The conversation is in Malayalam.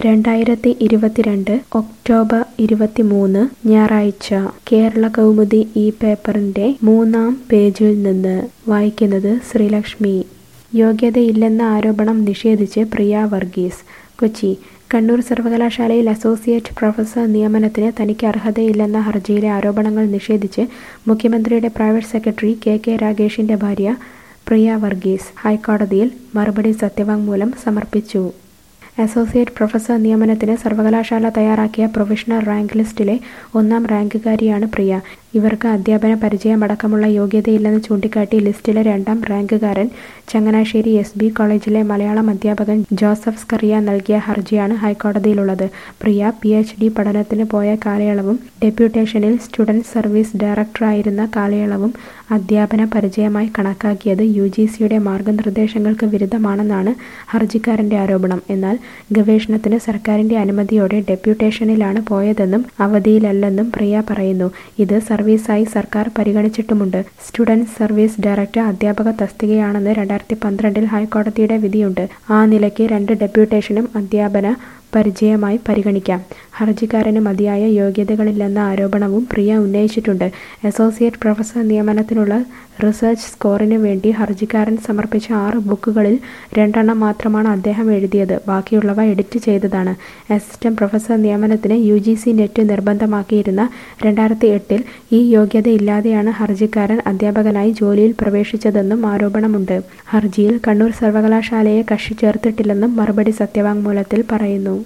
രണ്ടായിരത്തി ഇരുപത്തിരണ്ട് ഒക്ടോബർ ഇരുപത്തിമൂന്ന് ഞായറാഴ്ച കേരള കൗമുദി ഈ പേപ്പറിന്റെ മൂന്നാം പേജിൽ നിന്ന് വായിക്കുന്നത് ശ്രീലക്ഷ്മി യോഗ്യതയില്ലെന്ന ആരോപണം നിഷേധിച്ച് പ്രിയ വർഗീസ് കൊച്ചി കണ്ണൂർ സർവകലാശാലയിൽ അസോസിയേറ്റ് പ്രൊഫസർ നിയമനത്തിന് തനിക്ക് അർഹതയില്ലെന്ന ഹർജിയിലെ ആരോപണങ്ങൾ നിഷേധിച്ച് മുഖ്യമന്ത്രിയുടെ പ്രൈവറ്റ് സെക്രട്ടറി കെ കെ രാഗേഷിന്റെ ഭാര്യ പ്രിയ വർഗീസ് ഹൈക്കോടതിയിൽ മറുപടി സത്യവാങ്മൂലം സമർപ്പിച്ചു അസോസിയേറ്റ് പ്രൊഫസർ നിയമനത്തിന് സർവകലാശാല തയ്യാറാക്കിയ പ്രൊവിഷണൽ റാങ്ക് ലിസ്റ്റിലെ ഒന്നാം റാങ്കുകാരിയാണ് പ്രിയ ഇവർക്ക് അധ്യാപന പരിചയമടക്കമുള്ള യോഗ്യതയില്ലെന്ന് ചൂണ്ടിക്കാട്ടി ലിസ്റ്റിലെ രണ്ടാം റാങ്കുകാരൻ ചങ്ങനാശ്ശേരി എസ് ബി കോളേജിലെ മലയാളം അധ്യാപകൻ ജോസഫ് സ്കറിയ നൽകിയ ഹർജിയാണ് ഹൈക്കോടതിയിലുള്ളത് പ്രിയ പി എച്ച് ഡി പഠനത്തിന് പോയ കാലയളവും ഡെപ്യൂട്ടേഷനിൽ സ്റ്റുഡൻറ് സർവീസ് ഡയറക്ടറായിരുന്ന കാലയളവും അധ്യാപന പരിചയമായി കണക്കാക്കിയത് യു ജി സിയുടെ മാർഗനിർദ്ദേശങ്ങൾക്ക് വിരുദ്ധമാണെന്നാണ് ഹർജിക്കാരന്റെ ആരോപണം എന്നാൽ ഗവേഷണത്തിന് സർക്കാരിന്റെ അനുമതിയോടെ ഡെപ്യൂട്ടേഷനിലാണ് പോയതെന്നും അവധിയിലല്ലെന്നും പ്രിയ പറയുന്നു ഇത് സർവീസായി സർക്കാർ പരിഗണിച്ചിട്ടുമുണ്ട് സ്റ്റുഡൻറ് സർവീസ് ഡയറക്ടർ അധ്യാപക തസ്തികയാണെന്ന് രണ്ടായിരത്തി പന്ത്രണ്ടിൽ ഹൈക്കോടതിയുടെ വിധിയുണ്ട് ആ നിലയ്ക്ക് രണ്ട് ഡെപ്യൂട്ടേഷനും അധ്യാപന പരിചയമായി പരിഗണിക്കാം ഹർജിക്കാരന് മതിയായ യോഗ്യതകളില്ലെന്ന ആരോപണവും പ്രിയ ഉന്നയിച്ചിട്ടുണ്ട് അസോസിയേറ്റ് പ്രൊഫസർ നിയമനത്തിനുള്ള റിസർച്ച് സ്കോറിന് വേണ്ടി ഹർജിക്കാരൻ സമർപ്പിച്ച ആറ് ബുക്കുകളിൽ രണ്ടെണ്ണം മാത്രമാണ് അദ്ദേഹം എഴുതിയത് ബാക്കിയുള്ളവ എഡിറ്റ് ചെയ്തതാണ് അസിസ്റ്റന്റ് പ്രൊഫസർ നിയമനത്തിന് യു ജി സി നെറ്റ് നിർബന്ധമാക്കിയിരുന്ന രണ്ടായിരത്തി എട്ടിൽ ഈ യോഗ്യതയില്ലാതെയാണ് ഹർജിക്കാരൻ അധ്യാപകനായി ജോലിയിൽ പ്രവേശിച്ചതെന്നും ആരോപണമുണ്ട് ഹർജിയിൽ കണ്ണൂർ സർവകലാശാലയെ കക്ഷി ചേർത്തിട്ടില്ലെന്നും മറുപടി സത്യവാങ്മൂലത്തിൽ പറയുന്നു